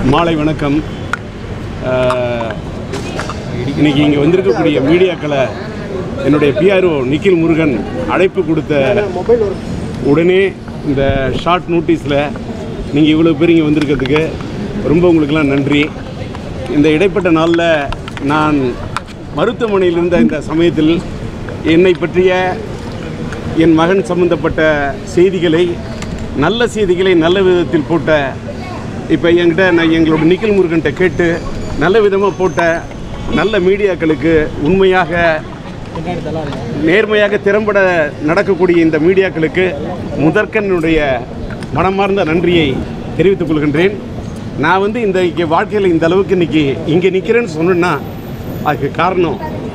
மாலை வணக்கம் அஹ், இன்னைக்கு இங்கே வந்திருக்கக்கூடிய மீடியாக்களை என்னுடைய பிஆர்ஓ நிக்கில் முருகன் அழைப்பு கொடுத்த உடனே இந்த ஷார்ட் நோட்டீஸில் நீங்கள் இவ்வளோ பேர் இங்கே வந்திருக்கிறதுக்கு ரொம்ப உங்களுக்கெல்லாம் நன்றி இந்த இடைப்பட்ட நாளில் நான் மருத்துவமனையில் இருந்த இந்த சமயத்தில் என்னை பற்றிய என் மகன் சம்பந்தப்பட்ட செய்திகளை நல்ல செய்திகளை நல்ல விதத்தில் போட்ட இப்போ என்கிட்ட நான் எங்களோட நிக்கில் முருகன்கிட்ட கேட்டு நல்ல விதமாக போட்ட நல்ல மீடியாக்களுக்கு உண்மையாக நேர்மையாக திறம்பட நடக்கக்கூடிய இந்த மீடியாக்களுக்கு முதற்கனுடைய மனமார்ந்த நன்றியை தெரிவித்துக் கொள்கின்றேன் நான் வந்து இந்த இங்கே வாழ்க்கையில் இந்த அளவுக்கு இன்னைக்கு இங்கே நிற்கிறேன்னு சொன்னேன்னா அதுக்கு காரணம்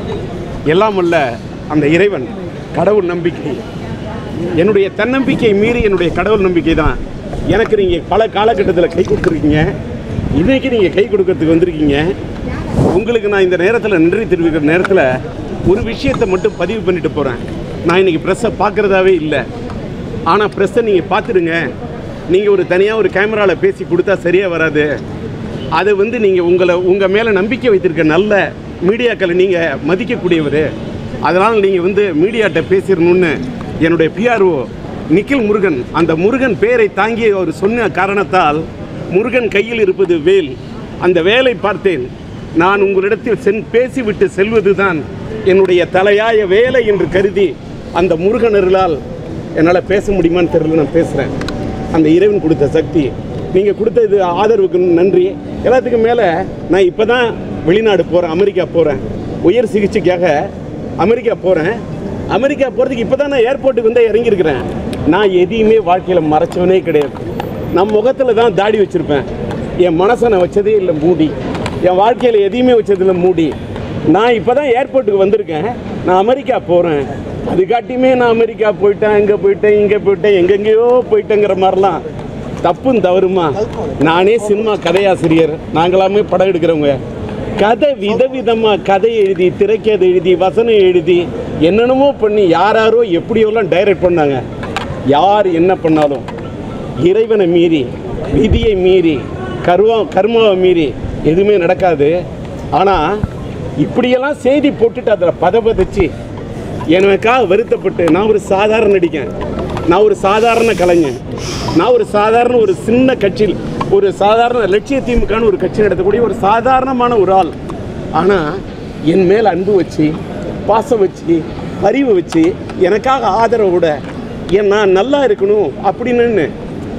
எல்லாம் அல்ல அந்த இறைவன் கடவுள் நம்பிக்கை என்னுடைய தன்னம்பிக்கை மீறி என்னுடைய கடவுள் நம்பிக்கை தான் எனக்கு நீங்கள் பல காலகட்டத்தில் கை கொடுத்துருக்கீங்க இன்னைக்கு நீங்கள் கை கொடுக்கறதுக்கு வந்திருக்கீங்க உங்களுக்கு நான் இந்த நேரத்தில் நன்றி தெரிவிக்கிற நேரத்தில் ஒரு விஷயத்தை மட்டும் பதிவு பண்ணிட்டு போகிறேன் நான் இன்னைக்கு ப்ரெஸ்ஸை பார்க்குறதாவே இல்லை ஆனால் ப்ரெஸ்ஸை நீங்கள் பார்த்துடுங்க நீங்கள் ஒரு தனியாக ஒரு கேமராவில் பேசி கொடுத்தா சரியாக வராது அது வந்து நீங்கள் உங்களை உங்கள் மேலே நம்பிக்கை வைத்திருக்க நல்ல மீடியாக்களை நீங்கள் மதிக்கக்கூடியவர் அதனால் நீங்கள் வந்து மீடியாட்ட பேசிடணும்னு என்னுடைய பிஆர்ஓ நிக்கில் முருகன் அந்த முருகன் பேரை தாங்கி அவர் சொன்ன காரணத்தால் முருகன் கையில் இருப்பது வேல் அந்த வேலை பார்த்தேன் நான் உங்களிடத்தில் சென் பேசிவிட்டு செல்வதுதான் என்னுடைய தலையாய வேலை என்று கருதி அந்த முருகனர்களால் என்னால் பேச முடியுமான்னு தெரியல நான் பேசுகிறேன் அந்த இறைவன் கொடுத்த சக்தி நீங்கள் கொடுத்த இது ஆதரவுக்கு நன்றி எல்லாத்துக்கும் மேலே நான் இப்போ தான் வெளிநாடு போகிறேன் அமெரிக்கா போகிறேன் உயர் சிகிச்சைக்காக அமெரிக்கா போகிறேன் அமெரிக்கா போகிறதுக்கு இப்போ தான் நான் ஏர்போர்ட்டுக்கு வந்து இறங்கியிருக்கிறேன் நான் எதையுமே வாழ்க்கையில் மறைச்சவனே கிடையாது நம் முகத்தில் தான் தாடி வச்சுருப்பேன் என் மனசை நான் வச்சதே இல்லை மூடி என் வாழ்க்கையில் எதையுமே வச்சதில்லை மூடி நான் இப்போ தான் ஏர்போர்ட்டுக்கு வந்திருக்கேன் நான் அமெரிக்கா போகிறேன் அதுக்காட்டியுமே நான் அமெரிக்கா போயிட்டேன் இங்கே போயிட்டேன் இங்கே போயிட்டேன் எங்கெங்கேயோ போயிட்டேங்கிற மாதிரிலாம் தப்பும் தவறுமா நானே சினிமா கதையாசிரியர் நாங்களாமே படம் எடுக்கிறவங்க கதை விதவிதமாக கதை எழுதி திரைக்கதை எழுதி வசனம் எழுதி என்னென்னமோ பண்ணி யாராரோ எப்படியோலாம் டைரக்ட் பண்ணாங்க யார் என்ன பண்ணாலும் இறைவனை மீறி விதியை மீறி கருவா கர்மாவை மீறி எதுவுமே நடக்காது ஆனால் இப்படியெல்லாம் செய்தி போட்டுட்டு அதில் பதபதிச்சு எனக்காக வருத்தப்பட்டு நான் ஒரு சாதாரண நடிகன் நான் ஒரு சாதாரண கலைஞன் நான் ஒரு சாதாரண ஒரு சின்ன கட்சியில் ஒரு சாதாரண லட்சிய திமுகன்னு ஒரு கட்சி நடத்தக்கூடிய ஒரு சாதாரணமான ஒரு ஆள் ஆனால் என் மேல் அன்பு வச்சு பாசம் வச்சு அறிவு வச்சு எனக்காக ஆதரவோட என் நான் நல்லா இருக்கணும் அப்படின்னு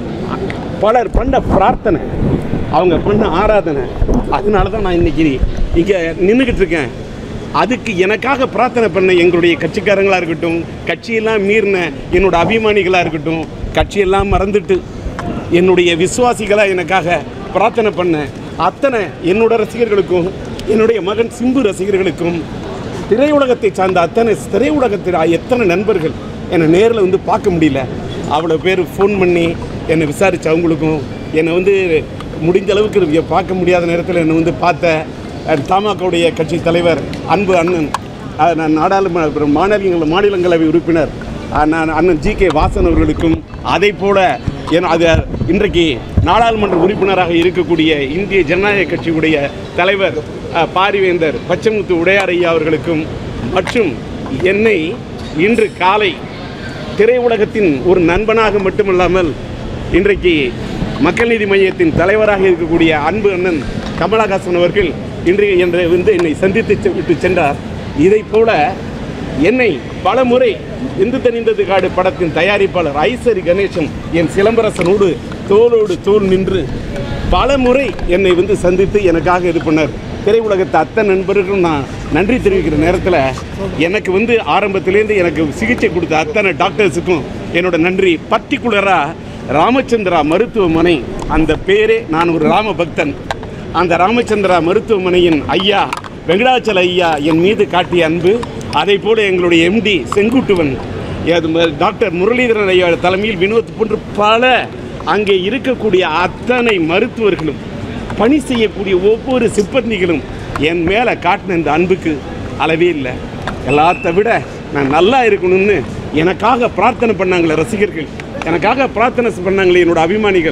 பலர் பண்ண பிரார்த்தனை அவங்க பண்ண ஆராதனை அதனால தான் நான் இன்னைக்கு இங்கே நின்றுக்கிட்டு இருக்கேன் அதுக்கு எனக்காக பிரார்த்தனை பண்ண எங்களுடைய கட்சிக்காரங்களாக இருக்கட்டும் கட்சியெல்லாம் மீறின என்னோட அபிமானிகளாக இருக்கட்டும் கட்சியெல்லாம் மறந்துட்டு என்னுடைய விசுவாசிகளாக எனக்காக பிரார்த்தனை பண்ண அத்தனை என்னோட ரசிகர்களுக்கும் என்னுடைய மகன் சிம்பு ரசிகர்களுக்கும் திரையுலகத்தை சார்ந்த அத்தனை திரையுலகத்தில் எத்தனை நண்பர்கள் என்னை நேரில் வந்து பார்க்க முடியல அவ்வளோ பேர் ஃபோன் பண்ணி என்னை விசாரிச்ச அவங்களுக்கும் என்னை வந்து முடிஞ்ச அளவுக்கு இங்க பார்க்க முடியாத நேரத்தில் என்னை வந்து பார்த்த அஹ், தமாகவுடைய கட்சி தலைவர் அன்பு அண்ணன் அஹ், நான் நாடாளுமன்ற மாநிலங்கள் மாநிலங்களவை உறுப்பினர் அஹ், நான் அண்ணன் ஜி கே வாசன் அவர்களுக்கும் அதை போல என் அது இன்றைக்கு நாடாளுமன்ற உறுப்பினராக இருக்கக்கூடிய இந்திய ஜனநாயக கட்சியுடைய தலைவர் அஹ், பாரிவேந்தர் பச்சைமுத்து உடையார் ஐயா அவர்களுக்கும் மற்றும் என்னை இன்று காலை திரையுலகத்தின் ஒரு நண்பனாக மட்டுமல்லாமல் இன்றைக்கு மக்கள் நீதி மையத்தின் தலைவராக இருக்கக்கூடிய அன்பு அண்ணன் கமலஹாசன் அவர்கள் இன்றைய என்று வந்து என்னை சந்தித்து செ- விட்டு சென்றார் இதைப் போல என்னை பல முறை இந்து தெரிந்தது காடு படத்தின் தயாரிப்பாளர் ஐசரி கணேசன் என் சிலம்பரசனோடு தோளோடு தோள் நின்று பல முறை என்னை வந்து சந்தித்து எனக்காக இது பண்ணார் திரையுலகத்தை அத்தனை நண்பர்களும் நான் நன்றி தெரிவிக்கிற நேரத்தில் எனக்கு வந்து ஆரம்பத்திலேருந்து எனக்கு சிகிச்சை கொடுத்த அத்தனை டாக்டர்ஸுக்கும் என்னோட நன்றி பர்டிகுலராக ராமச்சந்திரா மருத்துவமனை அந்த பேரே நான் ஒரு ராம பக்தன் அந்த ராமச்சந்திரா மருத்துவமனையின் ஐயா வெங்கடாச்சல ஐயா என் மீது காட்டிய அன்பு அதை போல எங்களுடைய எம்டி செங்குட்டுவன் அது ம- டாக்டர் முரளிதரன் ஐயா தலைமையில் வினோத் போன்று பல அங்கே இருக்கக்கூடிய அத்தனை மருத்துவர்களும் பணி செய்யக்கூடிய ஒவ்வொரு சிப்பந்திகளும் என் மேலே காட்டின இந்த அன்புக்கு அளவே இல்லை எல்லாத்த விட நான் நல்லா இருக்கணும்னு எனக்காக பிரார்த்தனை பண்ணாங்களே ரசிகர்கள் எனக்காக பிரார்த்தனை பண்ணாங்களே என்னோட அபிமானிகள்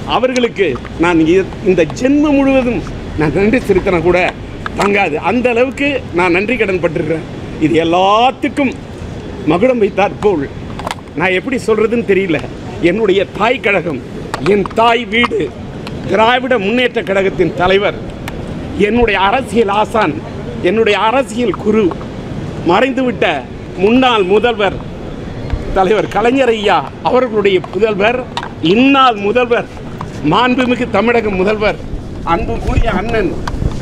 அவர்களுக்கு நான் இ- இந்த ஜென்மம் முழுவதும் நான் நன்றி செலுத்தினா கூட தாங்காது அந்த அளவுக்கு நான் நன்றி கடன் பட்டிருக்கிறேன் இது எல்லாத்துக்கும் மகுடம் வைத்தார் போல் நான் எப்படி சொல்றதுன்னு தெரியல என்னுடைய தாய் கழகம் என் தாய் வீடு திராவிட முன்னேற்ற கழகத்தின் தலைவர் என்னுடைய அரசியல் ஆசான் என்னுடைய அரசியல் குரு மறைந்துவிட்ட முன்னாள் முதல்வர் தலைவர் கலைஞர் ஐயா அவர்களுடைய புதல்வர் இந்நாள் முதல்வர் மாண்புமிகு தமிழக முதல்வர் அன்புக்குரிய அண்ணன்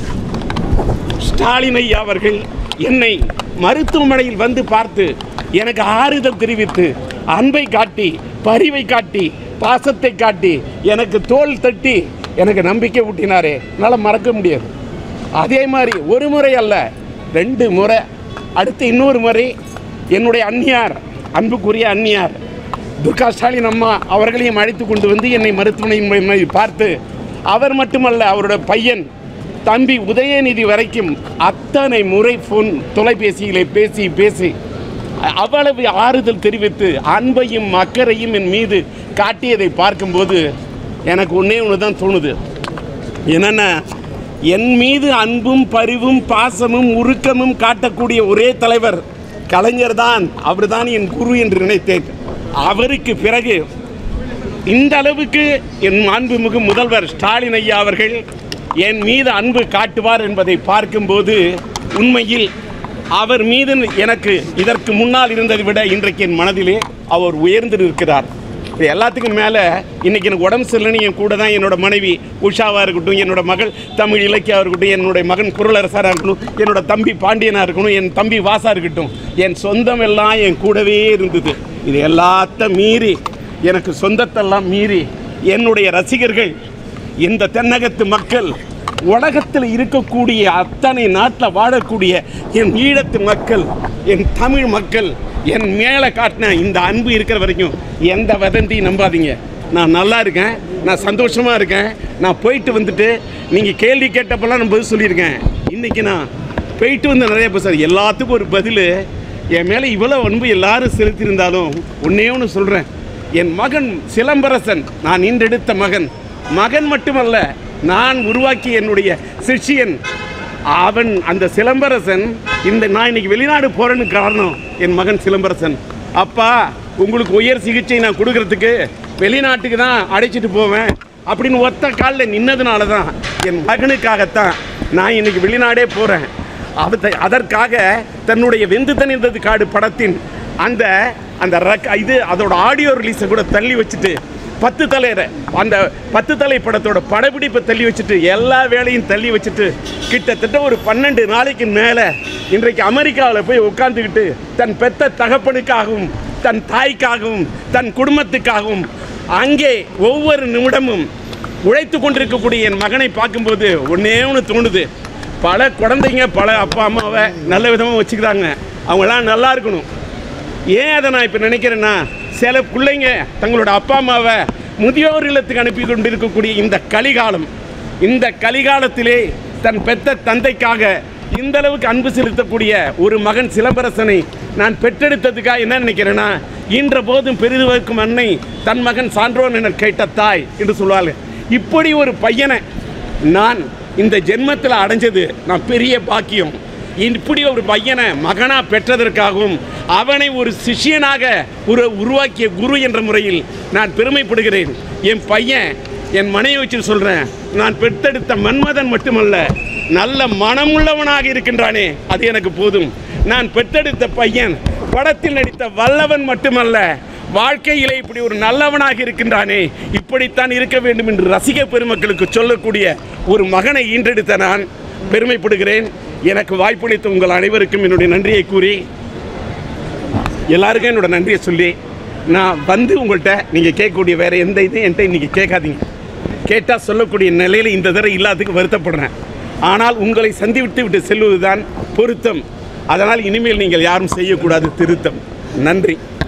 ஸ்டாலின் ஐயா அவர்கள் என்னை மருத்துவமனையில் வந்து பார்த்து எனக்கு ஆறுதல் தெரிவித்து அன்பை காட்டி பரிவை காட்டி பாசத்தை காட்டி எனக்கு தோள் தட்டி எனக்கு நம்பிக்கை ஊட்டினாரே என்னால் மறக்க முடியாது அதே மாதிரி ஒரு முறை அல்ல ரெண்டு முறை அடுத்து இன்னொரு முறை என்னுடைய அந்நியார் அன்புக்குரிய அந்நியார் துர்கா ஸ்டாலின் அம்மா அவர்களையும் அழைத்து கொண்டு வந்து என்னை மருத்துவமனையின் மூலமாக பார்த்து அவர் மட்டுமல்ல அவருடைய பையன் தம்பி உதயநிதி வரைக்கும் அத்தனை முறை ஃபோன் தொலைபேசியிலே பேசி பேசி அவ்வளவு ஆறுதல் தெரிவித்து அன்பையும் அக்கறையும் என் மீது காட்டியதை பார்க்கும்போது எனக்கு ஒன்றே ஒன்று தான் தோணுது என்னென்ன என் மீது அன்பும் பரிவும் பாசமும் உருக்கமும் காட்டக்கூடிய ஒரே தலைவர் கலைஞர் தான் அவர்தான் என் குரு என்று நினைத்தேன் அவருக்கு பிறகு இந்த அளவுக்கு என் மாண்புமிகு முதல்வர் ஸ்டாலின் ஐயா அவர்கள் என் மீது அன்பு காட்டுவார் என்பதை பார்க்கும்போது உண்மையில் அவர் மீது எனக்கு இதற்கு முன்னால் இருந்ததை விட இன்றைக்கு என் மனதிலே அவர் உயர்ந்து நிற்கிறார் இது எல்லாத்துக்கும் மேலே இன்னைக்கு எனக்கு உடம்பு சரியில்லைன்னு என் கூட தான் என்னோட மனைவி உஷாவாக இருக்கட்டும் என்னோட மகள் தமிழ் இலக்கியா இருக்கட்டும் என்னுடைய மகன் குரலரசராக இருக்கட்டும் என்னோட தம்பி பாண்டியனாக இருக்கணும் என் தம்பி வாசா இருக்கட்டும் என் சொந்தம் எல்லாம் என் கூடவே இருந்தது இது எல்லாத்த மீறி எனக்கு சொந்தத்தெல்லாம் மீறி என்னுடைய ரசிகர்கள் இந்த தென்னகத்து மக்கள் உலகத்தில் இருக்கக்கூடிய அத்தனை நாட்டில் வாழக்கூடிய என் ஈழத்து மக்கள் என் தமிழ் மக்கள் என் மேலே காட்டின இந்த அன்பு இருக்கிற வரைக்கும் எந்த வதந்தியும் நம்பாதீங்க நான் நல்லா இருக்கேன் நான் சந்தோஷமாக இருக்கேன் நான் போயிட்டு வந்துட்டு நீங்கள் கேள்வி கேட்டப்பெல்லாம் நான் பதில் சொல்லியிருக்கேன் இன்றைக்கி நான் போயிட்டு வந்து நிறைய பேசுகிறேன் எல்லாத்துக்கும் ஒரு பதில் என் மேலே இவ்வளோ அன்பு எல்லாரும் செலுத்தியிருந்தாலும் ஒன்றே ஒன்று சொல்கிறேன் என் மகன் சிலம்பரசன் நான் இன்றெடுத்த மகன் மகன் மட்டுமல்ல நான் உருவாக்கிய என்னுடைய சிஷ்யன் அவன் அந்த சிலம்பரசன் இந்த நான் இன்னைக்கு வெளிநாடு போறேன்னு காரணம் என் மகன் சிலம்பரசன் அப்பா உங்களுக்கு உயர் சிகிச்சை நான் கொடுக்கறதுக்கு வெளிநாட்டுக்கு தான் அழைச்சிட்டு போவேன் அப்படின்னு ஒத்த காலில் நின்னதுனால தான் என் மகனுக்காகத்தான் நான் இன்னைக்கு வெளிநாடே போகிறேன் அவத்தை அதற்காக தன்னுடைய வெந்து தணிந்தது காடு படத்தின் அந்த அந்த ரக் இது அதோட ஆடியோ ரிலீஸை கூட தள்ளி வச்சுட்டு பத்து தலையரை அந்த பத்து தலை படத்தோட படப்பிடிப்பை தள்ளி வச்சுட்டு எல்லா வேலையும் தள்ளி வச்சுட்டு கிட்டத்தட்ட ஒரு பன்னெண்டு நாளைக்கு மேலே இன்றைக்கு அமெரிக்காவில் போய் உட்காந்துக்கிட்டு தன் பெத்த தகப்பனுக்காகவும் தன் தாய்க்காகவும் தன் குடும்பத்துக்காகவும் அங்கே ஒவ்வொரு நிமிடமும் உழைத்து கொண்டிருக்கக்கூடிய என் மகனை பார்க்கும்போது ஒன்றே ஒன்று தோணுது பல குழந்தைங்க பல அப்பா அம்மாவை நல்ல விதமாக வச்சுக்கிறாங்க அவங்களாம் நல்லா இருக்கணும் ஏன் அதை நான் இப்போ நினைக்கிறேன்னா சில பிள்ளைங்க தங்களோட அப்பா அம்மாவை முதியோர் இல்லத்துக்கு அனுப்பி கொண்டு இருக்கக்கூடிய இந்த கலிகாலம் இந்த கலிகாலத்திலே தன் பெத்த தந்தைக்காக இந்த அளவுக்கு அன்பு செலுத்தக்கூடிய ஒரு மகன் சிலம்பரசனை நான் பெற்றெடுத்ததுக்காக என்ன நினைக்கிறேன்னா ஈன்ற போதும் பெரிதுவர்க்கும் அன்னை தன் மகன் சான்றோன் என கேட்ட தாய் என்று சொல்வார்கள் இப்படி ஒரு பையனை நான் இந்த ஜென்மத்தில் அடைஞ்சது நான் பெரிய பாக்கியம் இப்படி ஒரு பையனை மகனா பெற்றதற்காகவும் அவனை ஒரு சிஷ்யனாக ஒரு உருவாக்கிய குரு என்ற முறையில் நான் பெருமைப்படுகிறேன் என் பையன் என் மனைவி வச்சு சொல்கிறேன் நான் பெற்றெடுத்த மன்மதன் மட்டுமல்ல நல்ல மனமுள்ளவனாக இருக்கின்றானே அது எனக்கு போதும் நான் பெற்றெடுத்த பையன் படத்தில் நடித்த வல்லவன் மட்டுமல்ல வாழ்க்கையிலே இப்படி ஒரு நல்லவனாக இருக்கின்றானே இப்படித்தான் இருக்க வேண்டும் என்று ரசிக பெருமக்களுக்கு சொல்லக்கூடிய ஒரு மகனை ஈன்றெடுத்த நான் பெருமைப்படுகிறேன் எனக்கு வாய்ப்பளித்த உங்கள் அனைவருக்கும் என்னுடைய நன்றியை கூறி எல்லாருக்கும் என்னோட நன்றியை சொல்லி நான் வந்து உங்கள்கிட்ட நீங்கள் கேட்கக்கூடிய வேற எந்த இதையும் என்கிட்ட இன்னைக்கு கேட்காதீங்க கேட்டால் சொல்லக்கூடிய நிலையில் இந்த தடவை இல்லாததுக்கு வருத்தப்படுறேன் ஆனால் உங்களை சந்திவிட்டு விட்டு செல்வதுதான் பொருத்தம் அதனால் இனிமேல் நீங்கள் யாரும் செய்யக்கூடாது திருத்தம் நன்றி